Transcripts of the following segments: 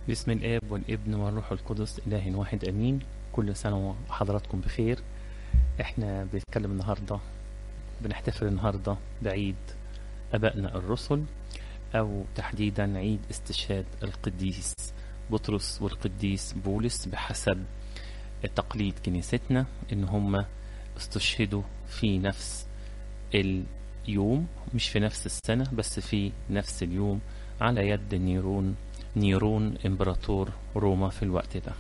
باسم الاب والابن والروح القدس اله واحد امين كل سنه وحضراتكم بخير احنا بنتكلم النهارده بنحتفل النهارده بعيد ابائنا الرسل او تحديدا عيد استشهاد القديس بطرس والقديس بولس بحسب تقليد كنيستنا ان هم استشهدوا في نفس اليوم مش في نفس السنة بس في نفس اليوم على يد نيرون نيرون امبراطور روما في الوقت ده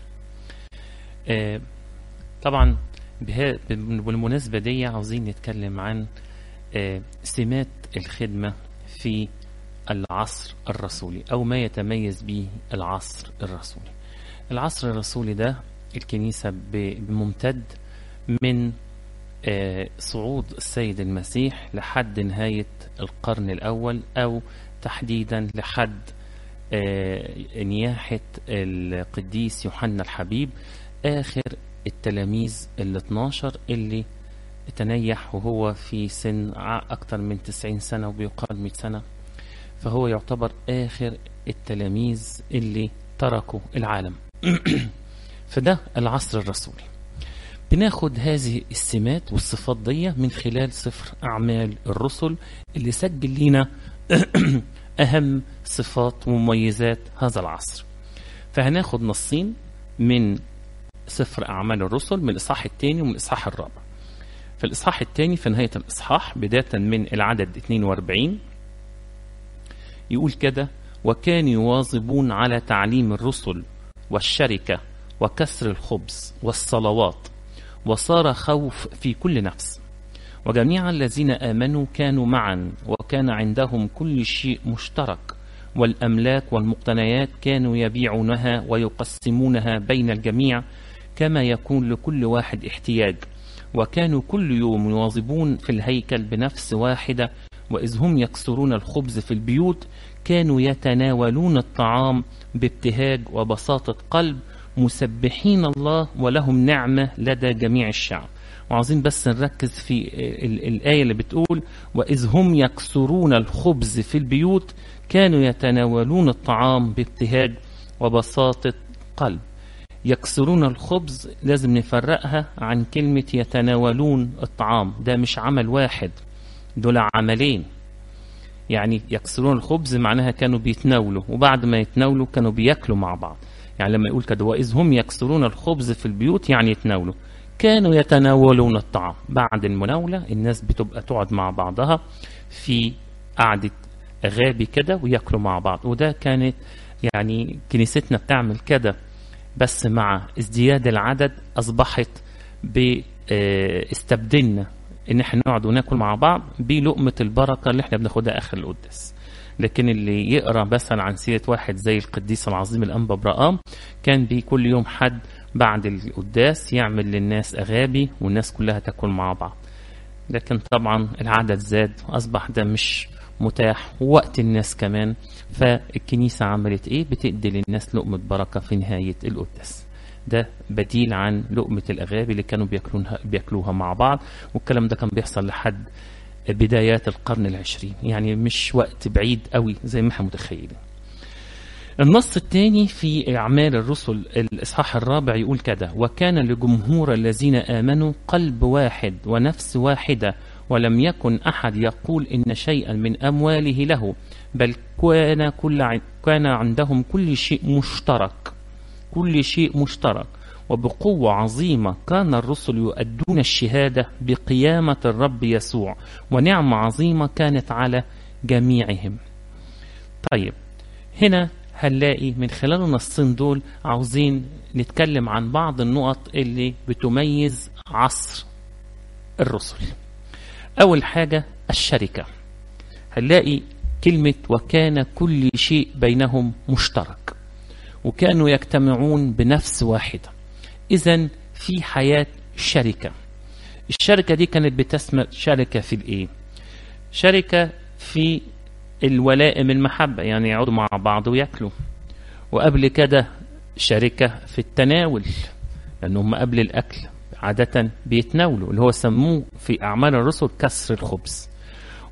آه طبعا بها بالمناسبة دي عاوزين نتكلم عن آه سمات الخدمة في العصر الرسولي أو ما يتميز به العصر الرسولي العصر الرسولي ده الكنيسة بممتد من آه صعود السيد المسيح لحد نهاية القرن الأول أو تحديدا لحد آه نياحة القديس يوحنا الحبيب آخر التلاميذ ال 12 اللي تنيح وهو في سن أكثر من 90 سنة وبيقال 100 سنة فهو يعتبر آخر التلاميذ اللي تركوا العالم فده العصر الرسولي بناخد هذه السمات والصفات دي من خلال سفر أعمال الرسل اللي سجل لنا أهم صفات ومميزات هذا العصر فهناخد نصين من سفر أعمال الرسل من الإصحاح الثاني ومن الإصحاح الرابع في الإصحاح الثاني في نهاية الإصحاح بداية من العدد 42 يقول كده وكان يواظبون على تعليم الرسل والشركة وكسر الخبز والصلوات وصار خوف في كل نفس وجميع الذين آمنوا كانوا معا وكان عندهم كل شيء مشترك والأملاك والمقتنيات كانوا يبيعونها ويقسمونها بين الجميع كما يكون لكل واحد احتياج وكانوا كل يوم يواظبون في الهيكل بنفس واحدة وإذ هم يكسرون الخبز في البيوت كانوا يتناولون الطعام بابتهاج وبساطة قلب مسبحين الله ولهم نعمة لدى جميع الشعب وعاوزين بس نركز في الآية اللي بتقول وإذ هم يكسرون الخبز في البيوت كانوا يتناولون الطعام بابتهاج وبساطة قلب يكسرون الخبز لازم نفرقها عن كلمة يتناولون الطعام ده مش عمل واحد دول عملين يعني يكسرون الخبز معناها كانوا بيتناولوا وبعد ما يتناولوا كانوا بياكلوا مع بعض يعني لما يقول كده وإذ هم يكسرون الخبز في البيوت يعني يتناولوا كانوا يتناولون الطعام بعد المناولة الناس بتبقى تقعد مع بعضها في قعدة غابي كده وياكلوا مع بعض وده كانت يعني كنيستنا بتعمل كده بس مع ازدياد العدد أصبحت باستبدلنا ان احنا نقعد وناكل مع بعض بلقمة البركة اللي احنا بناخدها اخر القداس لكن اللي يقرا مثلا عن سيره واحد زي القديس العظيم الانبا برقام كان بي كل يوم حد بعد القداس يعمل للناس اغابي والناس كلها تاكل مع بعض لكن طبعا العدد زاد واصبح ده مش متاح ووقت الناس كمان فالكنيسه عملت ايه بتدي للناس لقمه بركه في نهايه القداس ده بديل عن لقمه الاغابي اللي كانوا بياكلوها بياكلوها مع بعض والكلام ده كان بيحصل لحد بدايات القرن العشرين يعني مش وقت بعيد قوي زي ما احنا متخيلين النص الثاني في أعمال الرسل الإصحاح الرابع يقول كده وكان لجمهور الذين آمنوا قلب واحد ونفس واحدة ولم يكن أحد يقول إن شيئا من أمواله له بل كان كل كان عندهم كل شيء مشترك كل شيء مشترك وبقوة عظيمة كان الرسل يؤدون الشهادة بقيامة الرب يسوع ونعمة عظيمة كانت على جميعهم طيب هنا هنلاقي من خلال النصين دول عاوزين نتكلم عن بعض النقط اللي بتميز عصر الرسل أول حاجة الشركة هنلاقي كلمة وكان كل شيء بينهم مشترك وكانوا يجتمعون بنفس واحدة إذا في حياة شركة الشركة دي كانت بتسمى شركة في الإيه؟ شركة في الولائم المحبة يعني يقعدوا مع بعض وياكلوا وقبل كده شركة في التناول لأنهم قبل الأكل عادة بيتناولوا اللي هو سموه في أعمال الرسل كسر الخبز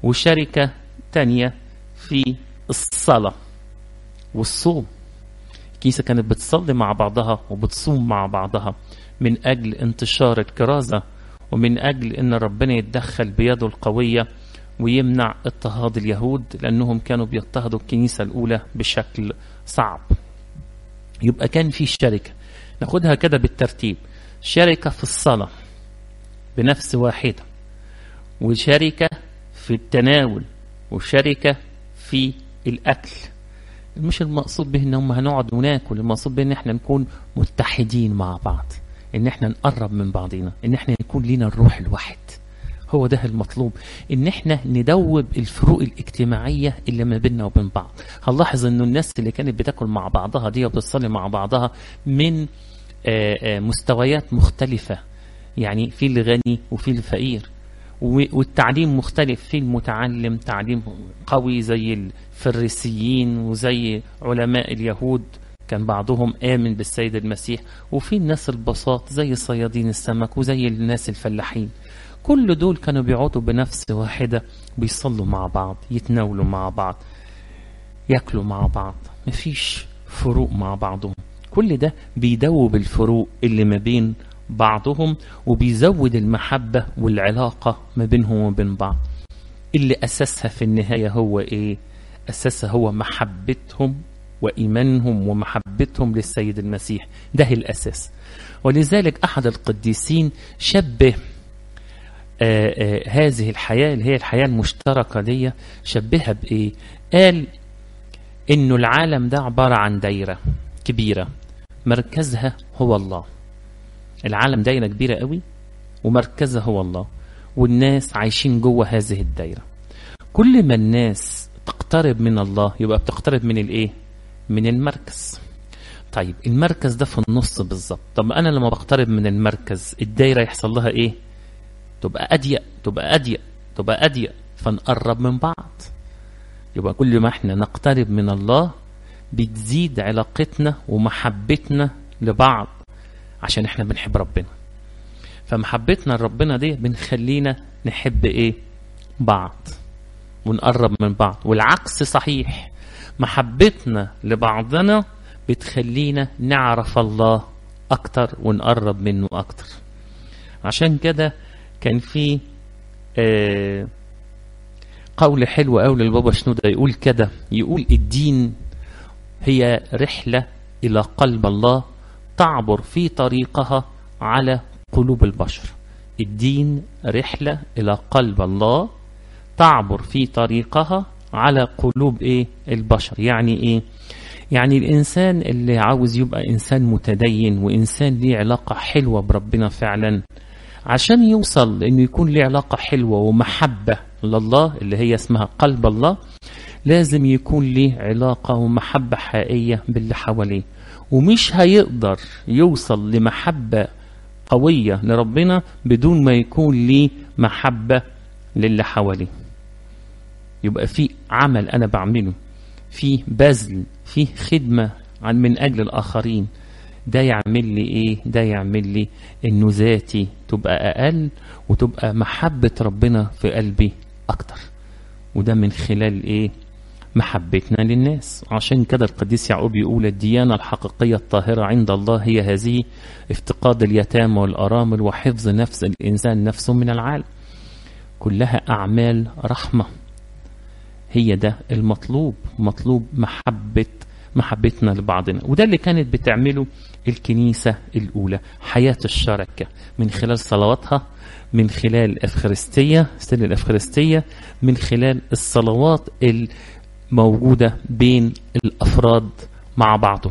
وشركة تانية في الصلاة والصوم الكنيسة كانت بتصلي مع بعضها وبتصوم مع بعضها من أجل انتشار الكرازة ومن أجل أن ربنا يتدخل بيده القوية ويمنع اضطهاد اليهود لأنهم كانوا بيضطهدوا الكنيسة الأولى بشكل صعب يبقى كان في شركة ناخدها كده بالترتيب شركة في الصلاة بنفس واحدة وشركة في التناول وشركة في الأكل مش المقصود به ان هم هنقعد وناكل المقصود به ان احنا نكون متحدين مع بعض ان احنا نقرب من بعضنا ان احنا يكون لينا الروح الواحد هو ده المطلوب ان احنا ندوب الفروق الاجتماعية اللي ما بيننا وبين بعض هنلاحظ انه الناس اللي كانت بتاكل مع بعضها دي وبتصلي مع بعضها من آآ آآ مستويات مختلفة يعني في الغني وفي الفقير والتعليم مختلف في المتعلم تعليم قوي زي الفريسيين وزي علماء اليهود كان بعضهم آمن بالسيد المسيح وفي الناس البساط زي صيادين السمك وزي الناس الفلاحين كل دول كانوا بيقعدوا بنفس واحدة بيصلوا مع بعض يتناولوا مع بعض ياكلوا مع بعض مفيش فروق مع بعضهم كل ده بيدوب الفروق اللي ما بين بعضهم وبيزود المحبة والعلاقة ما بينهم وبين بعض اللي أساسها في النهاية هو إيه أساسها هو محبتهم وإيمانهم ومحبتهم للسيد المسيح ده الأساس ولذلك أحد القديسين شبه آآ آآ هذه الحياة اللي هي الحياة المشتركة دي شبهها بإيه قال إنه العالم ده عبارة عن دايرة كبيرة مركزها هو الله العالم دايرة كبيرة قوي ومركزها هو الله والناس عايشين جوه هذه الدايرة كل ما الناس تقترب من الله يبقى بتقترب من الايه من المركز طيب المركز ده في النص بالظبط طب انا لما بقترب من المركز الدايره يحصل لها ايه تبقى اضيق تبقى اضيق تبقى اضيق فنقرب من بعض يبقى كل ما احنا نقترب من الله بتزيد علاقتنا ومحبتنا لبعض عشان احنا بنحب ربنا فمحبتنا لربنا دي بنخلينا نحب ايه بعض ونقرب من بعض والعكس صحيح محبتنا لبعضنا بتخلينا نعرف الله اكتر ونقرب منه اكتر عشان كده كان في آه قول حلو قوي للبابا شنودة يقول كده يقول الدين هي رحلة إلى قلب الله تعبر في طريقها على قلوب البشر الدين رحلة إلى قلب الله تعبر في طريقها على قلوب إيه البشر يعني إيه يعني الإنسان اللي عاوز يبقى إنسان متدين وإنسان ليه علاقة حلوة بربنا فعلا عشان يوصل إنه يكون ليه علاقة حلوة ومحبة لله اللي هي اسمها قلب الله لازم يكون ليه علاقة ومحبة حقيقية باللي حواليه ومش هيقدر يوصل لمحبة قوية لربنا بدون ما يكون ليه محبة للي حواليه يبقى في عمل أنا بعمله في بذل في خدمة عن من أجل الآخرين ده يعمل لي إيه ده يعمل لي إنه ذاتي تبقى أقل وتبقى محبة ربنا في قلبي أكتر وده من خلال إيه محبتنا للناس عشان كده القديس يعقوب يقول الديانة الحقيقية الطاهرة عند الله هي هذه افتقاد اليتامى والأرامل وحفظ نفس الإنسان نفسه من العالم كلها أعمال رحمة هي ده المطلوب مطلوب محبة محبتنا لبعضنا وده اللي كانت بتعمله الكنيسة الأولى حياة الشركة من خلال صلواتها من خلال الأفخارستية سر الأفخارستية من خلال الصلوات الموجودة بين الأفراد مع بعضهم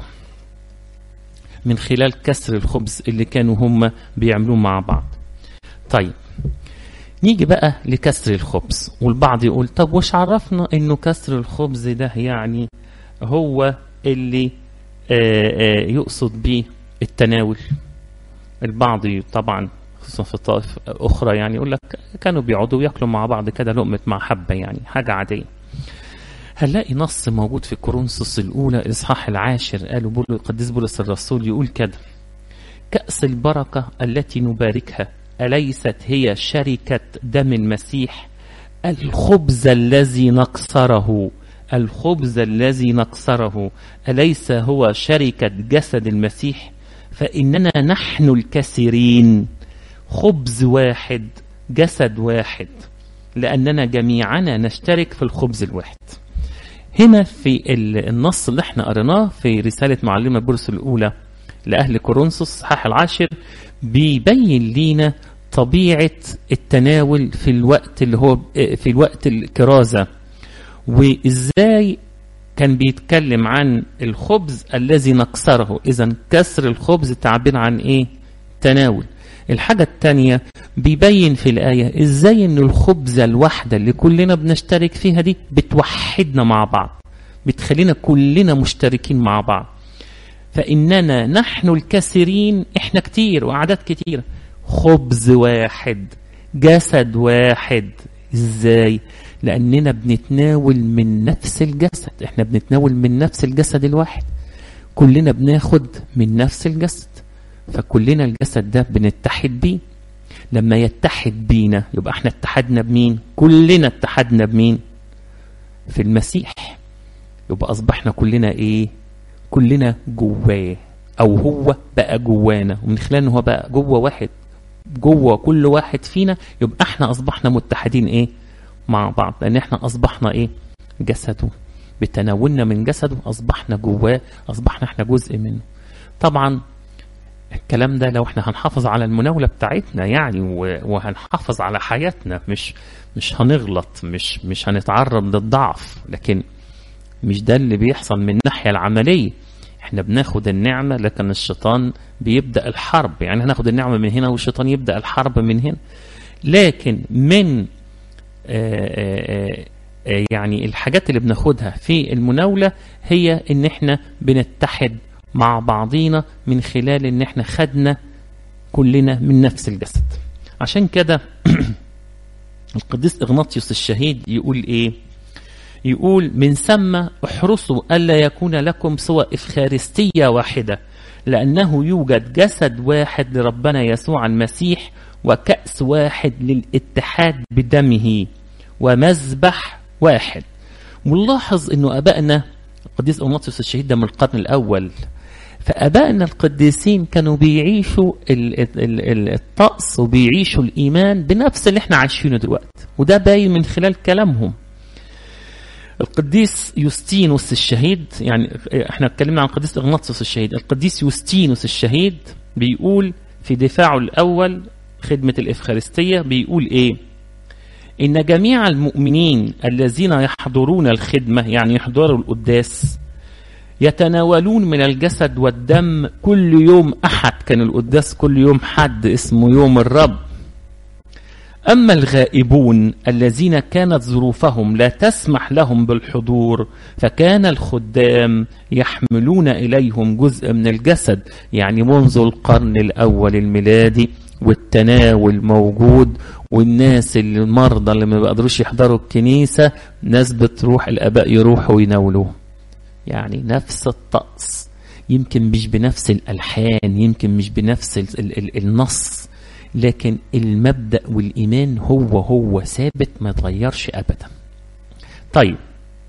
من خلال كسر الخبز اللي كانوا هم بيعملوه مع بعض طيب نيجي بقى لكسر الخبز والبعض يقول طب وش عرفنا انه كسر الخبز ده يعني هو اللي آآ آآ يقصد به التناول البعض طبعا خصوصا في طائف اخرى يعني يقول لك كانوا بيقعدوا ياكلوا مع بعض كده لقمه محبه يعني حاجه عاديه هنلاقي نص موجود في كورنثوس الاولى الاصحاح العاشر قالوا بول القديس بولس الرسول يقول كده كأس البركة التي نباركها أليست هي شركة دم المسيح الخبز الذي نكسره الخبز الذي نكسره أليس هو شركة جسد المسيح فإننا نحن الكثيرين خبز واحد جسد واحد لأننا جميعنا نشترك في الخبز الواحد هنا في النص اللي احنا قريناه في رسالة معلمة بولس الأولى لأهل كورنثوس الصحاح العاشر بيبين لينا طبيعة التناول في الوقت اللي هو في الوقت الكرازة وإزاي كان بيتكلم عن الخبز الذي نكسره إذا كسر الخبز تعبير عن إيه تناول الحاجة التانية بيبين في الآية إزاي إن الخبزة الواحدة اللي كلنا بنشترك فيها دي بتوحدنا مع بعض بتخلينا كلنا مشتركين مع بعض فإننا نحن الكثيرين إحنا كتير وأعداد كتيرة خبز واحد جسد واحد إزاي لأننا بنتناول من نفس الجسد إحنا بنتناول من نفس الجسد الواحد كلنا بناخد من نفس الجسد فكلنا الجسد ده بنتحد بيه لما يتحد بينا يبقى احنا اتحدنا بمين كلنا اتحدنا بمين في المسيح يبقى اصبحنا كلنا ايه كلنا جواه او هو بقى جوانا ومن خلال ان هو بقى جوه واحد جوه كل واحد فينا يبقى احنا اصبحنا متحدين ايه مع بعض لان احنا اصبحنا ايه جسده بتناولنا من جسده اصبحنا جواه اصبحنا احنا جزء منه طبعا الكلام ده لو احنا هنحافظ على المناولة بتاعتنا يعني وهنحافظ على حياتنا مش مش هنغلط مش مش هنتعرض للضعف لكن مش ده اللي بيحصل من الناحية العملية احنا بناخد النعمة لكن الشيطان بيبدأ الحرب يعني هناخد النعمة من هنا والشيطان يبدأ الحرب من هنا لكن من آآ آآ يعني الحاجات اللي بناخدها في المناولة هي ان احنا بنتحد مع بعضينا من خلال ان احنا خدنا كلنا من نفس الجسد عشان كده القديس اغناطيوس الشهيد يقول ايه يقول من ثم احرصوا الا يكون لكم سوى افخارستيه واحده لانه يوجد جسد واحد لربنا يسوع المسيح وكاس واحد للاتحاد بدمه ومذبح واحد ونلاحظ انه ابائنا القديس اغناطيوس الشهيد ده من القرن الاول فابائنا القديسين كانوا بيعيشوا الطقس وبيعيشوا الايمان بنفس اللي احنا عايشينه دلوقتي وده باين من خلال كلامهم القديس يوستينوس الشهيد يعني احنا اتكلمنا عن القديس اغناطيوس الشهيد القديس يوستينوس الشهيد بيقول في دفاعه الاول خدمه الافخارستيه بيقول ايه ان جميع المؤمنين الذين يحضرون الخدمه يعني يحضروا القداس يتناولون من الجسد والدم كل يوم احد كان القداس كل يوم حد اسمه يوم الرب اما الغائبون الذين كانت ظروفهم لا تسمح لهم بالحضور فكان الخدام يحملون اليهم جزء من الجسد يعني منذ القرن الاول الميلادي والتناول موجود والناس اللي المرضى اللي ما بيقدروش يحضروا الكنيسه ناس بتروح الاباء يروحوا يناولوهم يعني نفس الطقس يمكن مش بنفس الالحان يمكن مش بنفس ال ال ال النص لكن المبدا والايمان هو هو ثابت ما يتغيرش ابدا طيب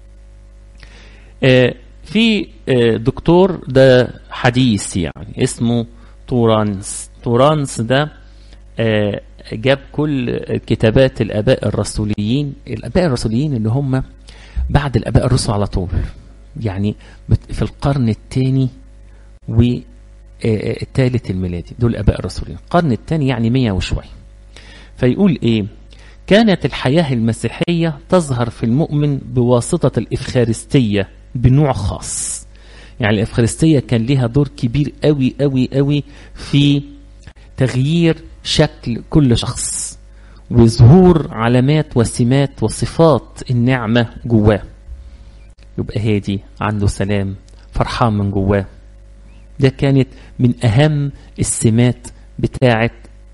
آه في آه دكتور ده حديث يعني اسمه تورانس تورانس ده آه جاب كل كتابات الاباء الرسوليين الاباء الرسوليين اللي هم بعد الاباء الرسل على طول يعني في القرن الثاني والثالث الميلادي دول الاباء الرسوليين القرن الثاني يعني مية وشوي فيقول ايه كانت الحياة المسيحية تظهر في المؤمن بواسطة الإفخارستية بنوع خاص يعني الإفخارستية كان لها دور كبير قوي قوي قوي في تغيير شكل كل شخص وظهور علامات وسمات وصفات النعمة جواه يبقى هادي عنده سلام فرحان من جواه ده كانت من أهم السمات بتاعة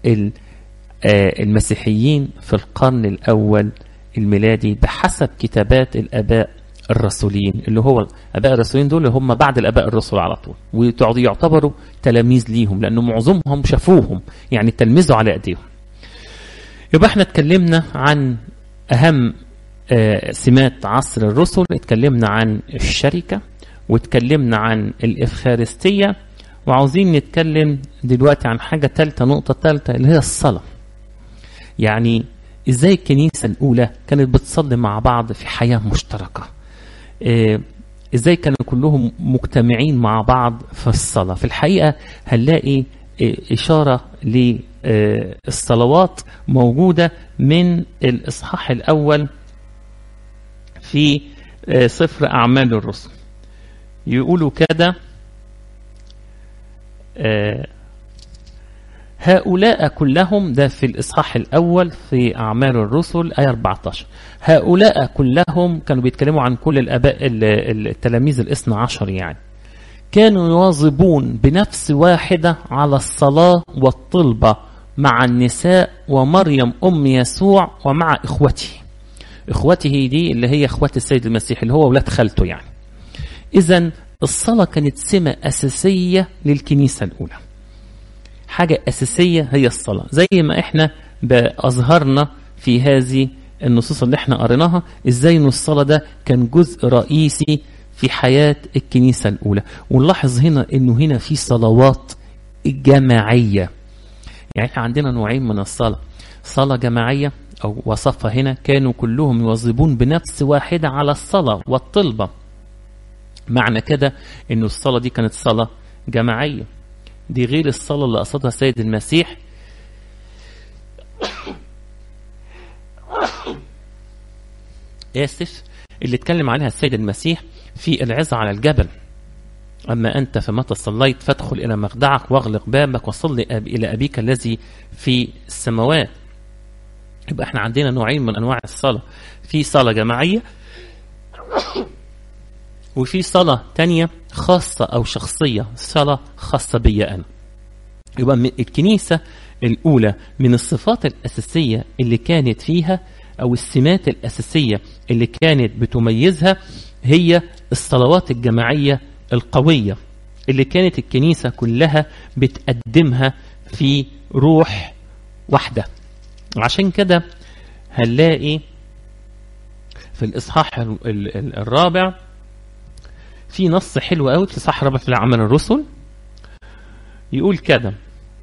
المسيحيين في القرن الأول الميلادي بحسب كتابات الآباء الرسولين اللي هو الآباء الرسولين دول اللي هم بعد الآباء الرسل على طول ويعتبروا تلاميذ ليهم لأنه معظمهم شافوهم يعني تلمذوا على أيديهم يبقى احنا اتكلمنا عن أهم آه، سمات عصر الرسل اتكلمنا عن الشركة واتكلمنا عن الإفخارستية وعاوزين نتكلم دلوقتي عن حاجة تالتة نقطة تالتة اللي هي الصلاة يعني ازاي الكنيسة الأولى كانت بتصلي مع بعض في حياة مشتركة آه، ازاي كانوا كلهم مجتمعين مع بعض في الصلاة في الحقيقة هنلاقي آه، إشارة للصلوات موجودة من الإصحاح الأول في آه، سفر أعمال الرسل يقولوا كده آه، هؤلاء كلهم ده في الإصحاح الأول في أعمال الرسل آية 14 هؤلاء كلهم كانوا بيتكلموا عن كل الآباء ال- ال- التلاميذ الاثنى عشر يعني كانوا يواظبون بنفس واحدة على الصلاة والطلبة مع النساء ومريم أم يسوع ومع إخوته إخوته دي اللي هي إخوات السيد المسيح اللي هو ولاد خالته يعني إذا الصلاة كانت سمة أساسية للكنيسة الأولى حاجة أساسية هي الصلاة زي ما إحنا أظهرنا في هذه النصوص اللي إحنا قريناها إزاي إن الصلاة ده كان جزء رئيسي في حياة الكنيسة الأولى ونلاحظ هنا إنه هنا في صلوات جماعية يعني إحنا عندنا نوعين من الصلاة صلاة جماعية أو وصفها هنا كانوا كلهم يواظبون بنفس واحدة على الصلاة والطلبة معنى كده إنه الصلاة دي كانت صلاة جماعية دي غير الصلاة اللي قصدها السيد المسيح آسف اللي اتكلم عليها السيد المسيح في العظة على الجبل أما أنت فمتى صليت فادخل إلى مخدعك واغلق بابك وصل أب إلى أبيك الذي في السماوات يبقى احنا عندنا نوعين من أنواع الصلاة في صلاة جماعية وفي صلاة تانية خاصة أو شخصية صلاة خاصة بي أنا يبقى من الكنيسة الأولى من الصفات الأساسية اللي كانت فيها أو السمات الأساسية اللي كانت بتميزها هي الصلوات الجماعية القوية اللي كانت الكنيسة كلها بتقدمها في روح واحدة عشان كده هنلاقي في الإصحاح ال- ال- الرابع في نص حلو قوي في الإصحاح الرابع في العمل الرسل يقول كده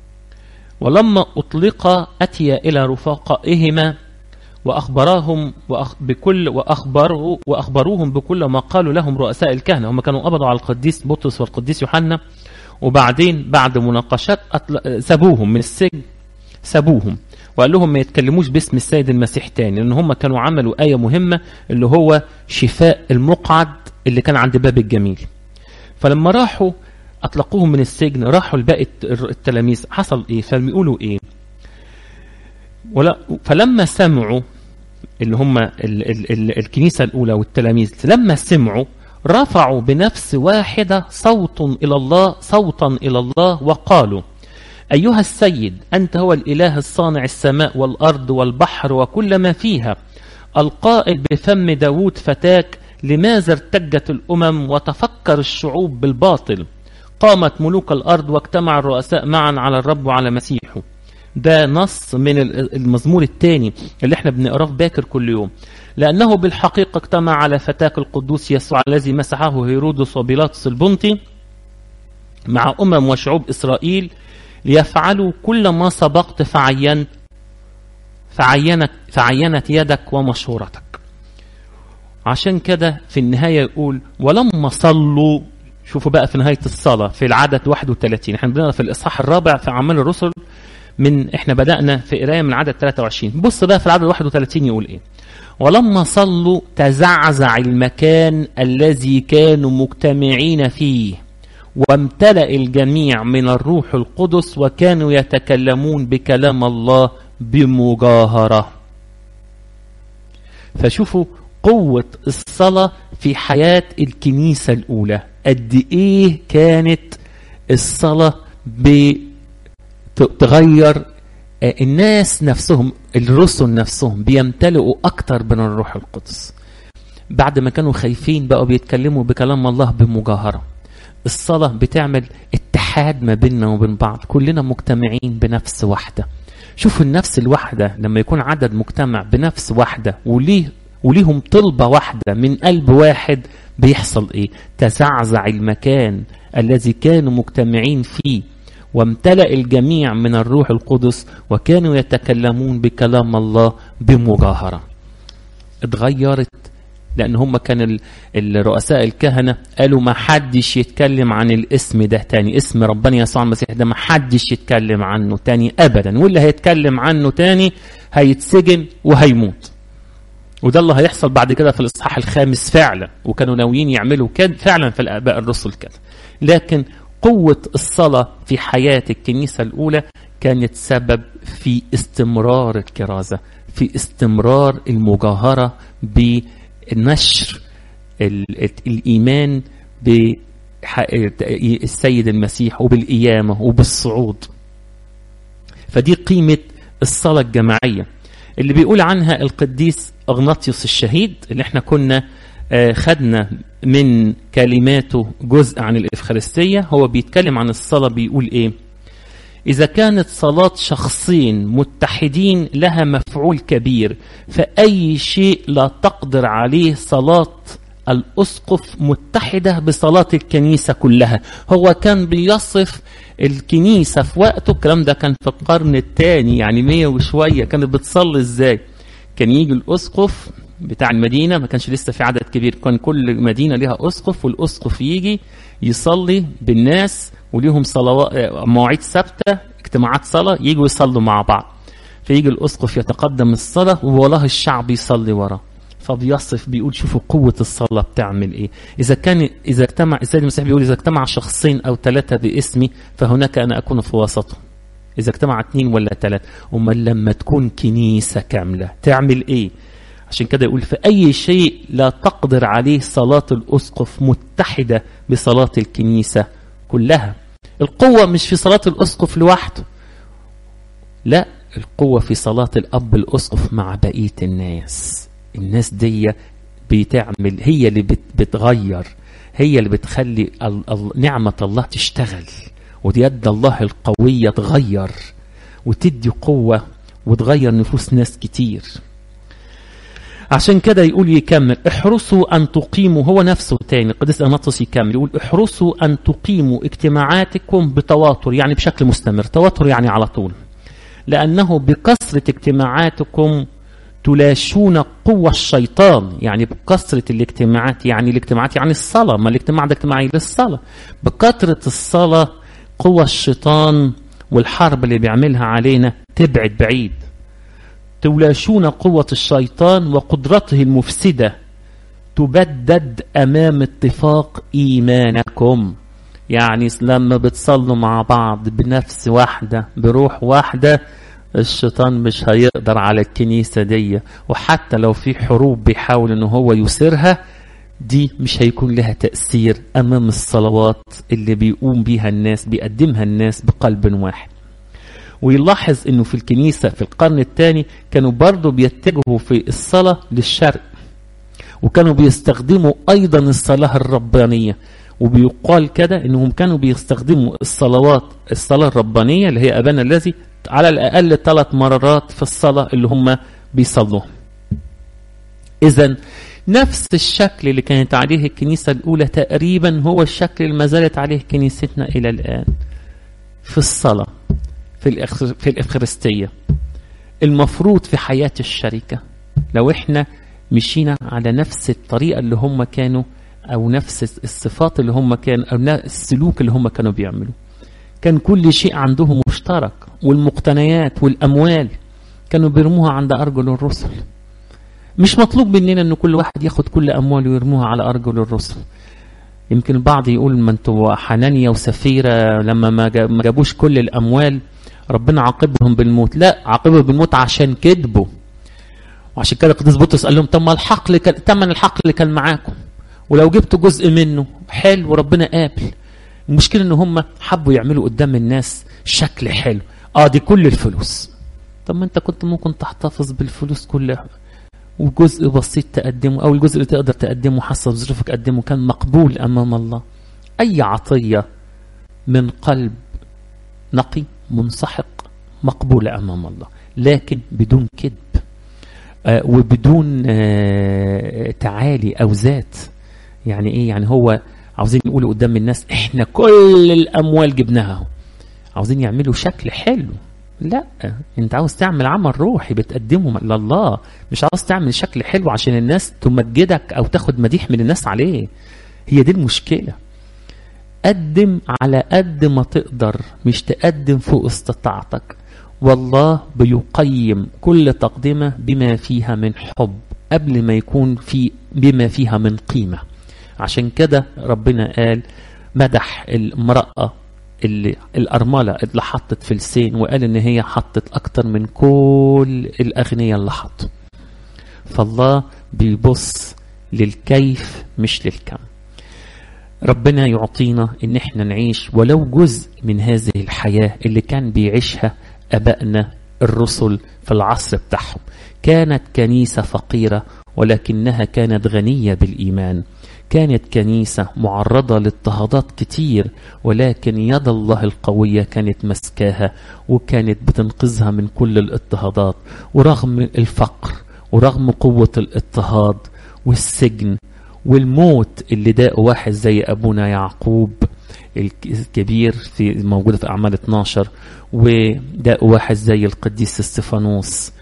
ولما أطلق أتي إلى رفقائهما وأخبراهم وأخ بكل وأخبروا وأخبروهم بكل ما قالوا لهم رؤساء الكهنة هم كانوا قبضوا على القديس بطرس والقديس يوحنا وبعدين بعد مناقشات أطل... سابوهم من السجن سابوهم وقال لهم ما يتكلموش باسم السيد المسيح تاني لأن هم كانوا عملوا آية مهمة اللي هو شفاء المقعد اللي كان عند باب الجميل فلما راحوا أطلقوهم من السجن راحوا لباقي التلاميذ حصل إيه فبيقولوا إيه ولا فلما سمعوا اللي هم ال ال ال الكنيسة الأولى والتلاميذ لما سمعوا رفعوا بنفس واحدة صوت إلى الله صوتا إلى الله وقالوا أيها السيد أنت هو الإله الصانع السماء والأرض والبحر وكل ما فيها القائل بفم داود فتاك لماذا ارتجت الأمم وتفكر الشعوب بالباطل قامت ملوك الأرض واجتمع الرؤساء معا على الرب وعلى مسيحه ده نص من المزمور الثاني اللي احنا بنقراه في باكر كل يوم لأنه بالحقيقة اجتمع على فتاك القدوس يسوع الذي مسحه هيرودس وبيلاطس البنطي مع أمم وشعوب إسرائيل ليفعلوا كل ما سبقت فعينت فعينت فعينت يدك ومشورتك عشان كده في النهاية يقول ولما صلوا شوفوا بقى في نهاية الصلاة في العدد 31 احنا بدنا في الإصحاح الرابع في أعمال الرسل من احنا بدأنا في قراية من عدد 23 بص بقى في العدد 31 يقول ايه ولما صلوا تزعزع المكان الذي كانوا مجتمعين فيه وامتلأ الجميع من الروح القدس وكانوا يتكلمون بكلام الله بمجاهرة فشوفوا قوة الصلاة في حياة الكنيسة الأولى قد إيه كانت الصلاة بتغير الناس نفسهم الرسل نفسهم بيمتلئوا أكتر من الروح القدس بعد ما كانوا خايفين بقوا بيتكلموا بكلام الله بمجاهرة الصلاة بتعمل اتحاد ما بيننا وبين بعض كلنا مجتمعين بنفس واحدة شوفوا النفس الواحدة لما يكون عدد مجتمع بنفس واحدة وليه وليهم طلبة واحدة من قلب واحد بيحصل ايه تزعزع المكان الذي كانوا مجتمعين فيه وامتلأ الجميع من الروح القدس وكانوا يتكلمون بكلام الله بمجاهرة اتغيرت لأن هم كان الرؤساء الكهنة قالوا ما حدش يتكلم عن الاسم ده تاني اسم ربنا يسوع المسيح ده ما حدش يتكلم عنه تاني أبدا واللي هيتكلم عنه تاني هيتسجن وهيموت وده اللي هيحصل بعد كده في الإصحاح الخامس فعلا وكانوا ناويين يعملوا كده فعلا في الآباء الرسل كده لكن قوة الصلاة في حياة الكنيسة الأولى كانت سبب في استمرار الكرازة في استمرار المجاهرة بنشر الإيمان بالسيد المسيح وبالقيامة وبالصعود فدي قيمة الصلاة الجماعية اللي بيقول عنها القديس أغناطيوس الشهيد اللي احنا كنا خدنا من كلماته جزء عن الإفخارستية هو بيتكلم عن الصلاة بيقول إيه إذا كانت صلاة شخصين متحدين لها مفعول كبير فأي شيء لا تقدر عليه صلاة الأسقف متحدة بصلاة الكنيسة كلها هو كان بيصف الكنيسة في وقته الكلام ده كان في القرن الثاني يعني مية وشوية كانت بتصلي ازاي كان يجي الأسقف بتاع المدينة ما كانش لسه في عدد كبير كان كل مدينة لها أسقف والأسقف يجي يصلي بالناس وليهم صلوات مواعيد ثابتة اجتماعات صلاة يجوا يصلوا مع بعض فيجي الأسقف يتقدم الصلاة ووالله الشعب يصلي وراه فبيصف بيقول شوفوا قوة الصلاة بتعمل ايه إذا كان إذا اجتمع السيد المسيح بيقول إذا اجتمع شخصين أو ثلاثة باسمي فهناك أنا أكون في وسطهم إذا اجتمع اثنين ولا ثلاثة أمال لما تكون كنيسة كاملة تعمل ايه عشان كده يقول في أي شيء لا تقدر عليه صلاة الأسقف متحدة بصلاة الكنيسة كلها القوة مش في صلاة الأسقف لوحده لا القوة في صلاة الأب الأسقف مع بقية الناس الناس دي بتعمل هي اللي بت بتغير هي اللي بتخلي ال ال نعمة الله تشتغل ويد الله القوية تغير وتدي قوة وتغير نفوس ناس كتير عشان كده يقول يكمل احرصوا أن تقيموا هو نفسه تاني قدس أناطس يكمل يقول احرصوا أن تقيموا اجتماعاتكم بتواتر يعني بشكل مستمر تواتر يعني على طول لأنه بكثرة اجتماعاتكم تلاشون قوة الشيطان يعني بكثرة الاجتماعات يعني الاجتماعات يعني الصلاة ما الاجتماع ده اجتماعي للصلاة بكثرة الصلاة قوة الشيطان والحرب اللي بيعملها علينا تبعد بعيد تلاشون قوة الشيطان وقدرته المفسدة تبدد أمام اتفاق إيمانكم يعني لما بتصلوا مع بعض بنفس واحدة بروح واحدة الشيطان مش هيقدر على الكنيسة دي وحتى لو في حروب بيحاول ان هو يثيرها دي مش هيكون لها تأثير أمام الصلوات اللي بيقوم بيها الناس بيقدمها الناس بقلب واحد ويلاحظ انه في الكنيسة في القرن الثاني كانوا برضو بيتجهوا في الصلاة للشرق وكانوا بيستخدموا ايضا الصلاة الربانية وبيقال كده انهم كانوا بيستخدموا الصلوات الصلاة الربانية اللي هي ابانا الذي على الاقل ثلاث مرات في الصلاة اللي هم بيصلوها اذا نفس الشكل اللي كانت عليه الكنيسة الأولى تقريبا هو الشكل اللي ما زالت عليه كنيستنا إلى الآن في الصلاة في في الإفخارستية المفروض في حياة الشركة لو احنا مشينا على نفس الطريقة اللي هم كانوا أو نفس الصفات اللي هم كانوا أو السلوك اللي هم كانوا بيعملوا كان كل شيء عندهم مشترك والمقتنيات والأموال كانوا بيرموها عند أرجل الرسل مش مطلوب مننا ان كل واحد ياخد كل امواله ويرموها على ارجل الرسل يمكن البعض يقول ما انتوا حنانيا وسفيرة لما ما جابوش كل الاموال ربنا عاقبهم بالموت لا عاقبهم بالموت عشان كذبوا وعشان كده القديس بطرس قال لهم طب ما الحقل كان تمن الحقل اللي كان معاكم ولو جبتوا جزء منه حلو وربنا قابل المشكله ان هم حبوا يعملوا قدام الناس شكل حلو اه دي كل الفلوس طب ما انت كنت ممكن تحتفظ بالفلوس كلها وجزء بسيط تقدمه او الجزء اللي تقدر تقدمه حسب ظروفك قدمه كان مقبول امام الله اي عطيه من قلب نقي منسحق مقبوله امام الله لكن بدون كذب آه وبدون آه تعالي او ذات يعني ايه يعني هو عاوزين يقولوا قدام الناس احنا كل الاموال جبناها عاوزين يعملوا شكل حلو لا انت عاوز تعمل عمل روحي بتقدمه لله مش عاوز تعمل شكل حلو عشان الناس تمجدك او تاخد مديح من الناس عليه هي دي المشكلة قدم على قد ما تقدر مش تقدم فوق استطاعتك والله بيقيم كل تقدمة بما فيها من حب قبل ما يكون في بما فيها من قيمة عشان كده ربنا قال مدح المرأة اللي الأرملة اللي حطت فلسين وقال إن هي حطت أكتر من كل الأغنياء اللي حطوا فالله بيبص للكيف مش للكم ربنا يعطينا إن احنا نعيش ولو جزء من هذه الحياة اللي كان بيعيشها أبائنا الرسل في العصر بتاعهم كانت كنيسة فقيرة ولكنها كانت غنية بالإيمان كانت كنيسة معرضة لاضطهادات كتير ولكن يد الله القوية كانت مسكاها وكانت بتنقذها من كل الاضطهادات ورغم الفقر ورغم قوة الاضطهاد والسجن والموت اللي داق واحد زي أبونا يعقوب الكبير في موجودة في أعمال 12 وداق واحد زي القديس استفانوس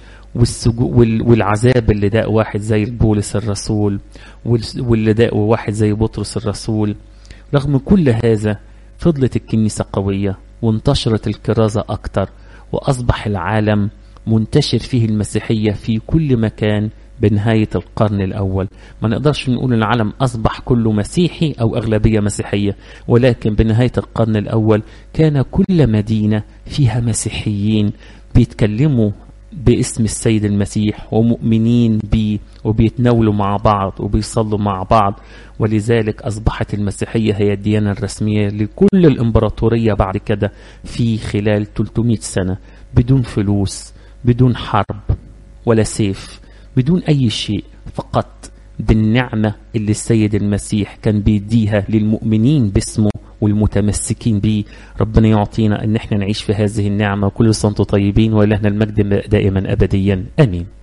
والعذاب اللي داق واحد زي بولس الرسول واللي داق واحد زي بطرس الرسول رغم كل هذا فضلت الكنيسة قوية وانتشرت الكرازة أكتر وأصبح العالم منتشر فيه المسيحية في كل مكان بنهاية القرن الأول ما نقدرش نقول العالم أصبح كله مسيحي أو أغلبية مسيحية ولكن بنهاية القرن الأول كان كل مدينة فيها مسيحيين بيتكلموا باسم السيد المسيح ومؤمنين بيه وبيتناولوا مع بعض وبيصلوا مع بعض ولذلك أصبحت المسيحية هي الديانة الرسمية لكل الإمبراطورية بعد كده في خلال 300 سنة بدون فلوس بدون حرب ولا سيف بدون أي شيء فقط بالنعمة اللي السيد المسيح كان بيديها للمؤمنين باسمه والمتمسكين به ربنا يعطينا ان احنا نعيش في هذه النعمة كل سنة طيبين ولهنا المجد دائما ابديا امين